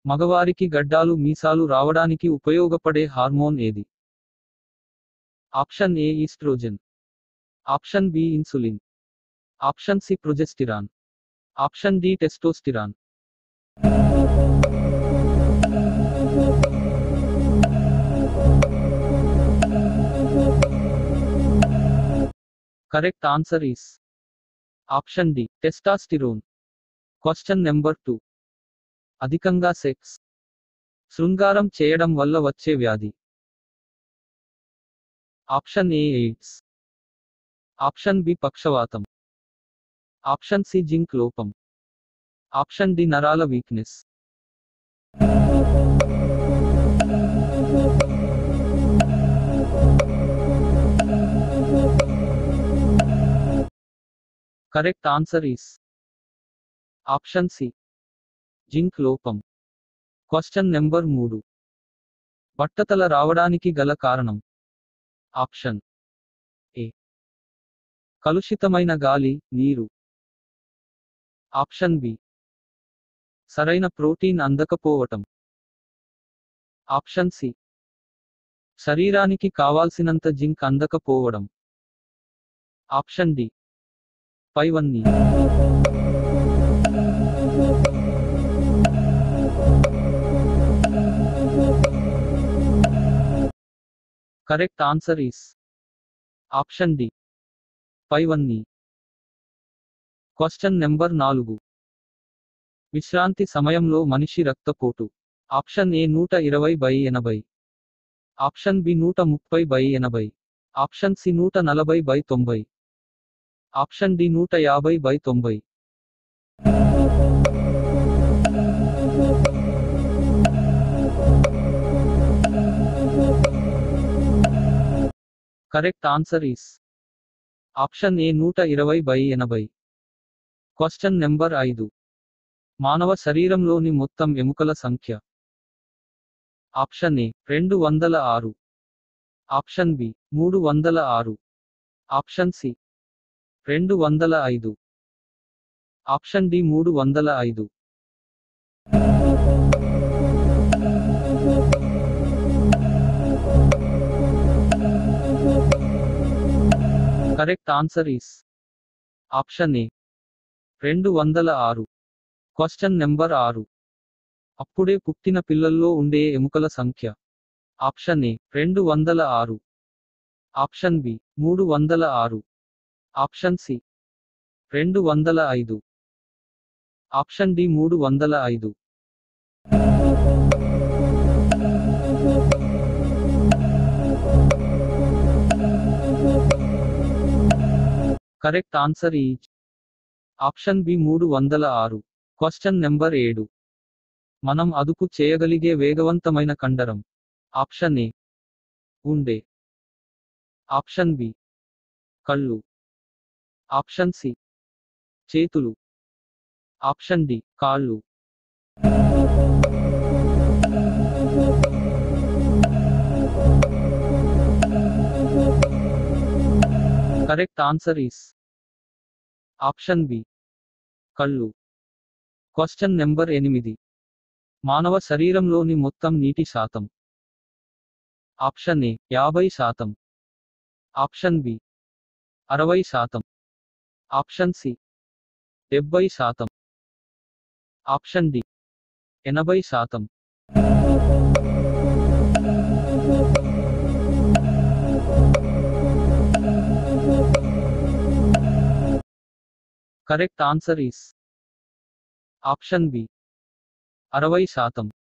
మగవారికి గడ్డాలు మీసాలు రావడానికి ఉపయోగపడే హార్మోన్ ఏది option A estrogen option B insulin option C progesterone option D testosterone correct answer is option D testosterone question number two అధికంగా sex శృంగారం చేయడం వల్ల వచ్చే వ్యాధి option A AIDS option B పక్షవాతం ఆప్షన్ సి జింక్ లోపం option D నరాల weakness correct answer is option C zinc లోపం క్వశ్చన్ నెంబర్ మూడు బట్టతల రావడానికి గల కారణం ఆప్షన్ ఏ కలుషితమైన గాలి నీరు ఆప్షన్ బి సరైన ప్రోటీన్ అందకపోవటం ఆప్షన్ సి శరీరానికి కావాల్సినంత జింక్ అందకపోవడం ఆప్షన్ డి పైవన్నీ correct answer is option D పైవన్నీ క్వశ్చన్ నెంబర్ నాలుగు విశ్రాంతి సమయంలో మనిషి రక్తపోటు ఆప్షన్ ఏ నూట ఇరవై బై ఎనభై ఆప్షన్ బి నూట ముప్పై బై ఎనభై ఆప్షన్ సి నూట నలభై బై తొంభై ఆప్షన్ డి నూట యాభై బై తొంభై correct answer is option A నూట ఇరవై బై ఎనభై క్వశ్చన్ నెంబర్ ఐదు మానవ శరీరంలోని మొత్తం ఎముకల సంఖ్య ఆప్షన్ ఏ రెండు వందల ఆరు ఆప్షన్ బి మూడు వందల ఆరు ఆప్షన్ సి రెండు వందల ఐదు ఆప్షన్ డి మూడు వందల ఐదు correct answer is option A రెండు వందల ఆరు క్వశ్చన్ నెంబర్ ఆరు అప్పుడే పుట్టిన పిల్లల్లో ఉండే ఎముకల సంఖ్య ఆప్షన్ ఏ రెండు వందల ఆరు ఆప్షన్ బి మూడు వందల ఆరు ఆప్షన్ సి రెండు వందల ఐదు ఆప్షన్ డి మూడు వందల ఐదు correct answer is option B మూడు వందల ఆరు క్వశ్చన్ నెంబర్ ఏడు మనం అదుపు చేయగలిగే వేగవంతమైన కండరం ఆప్షన్ ఏ ఉండే ఆప్షన్ బి కళ్ళు ఆప్షన్ సి చేతులు ఆప్షన్ డి కాళ్ళు correct answer is option B కళ్ళు క్వశ్చన్ నెంబర్ ఎనిమిది మానవ శరీరంలోని మొత్తం నీటి శాతం ఆప్షన్ ఏ యాభై శాతం ఆప్షన్ బి అరవై శాతం ఆప్షన్ సి డెబ్బై శాతం ఆప్షన్ డి ఎనభై శాతం correct answer is option B అరవై శాతం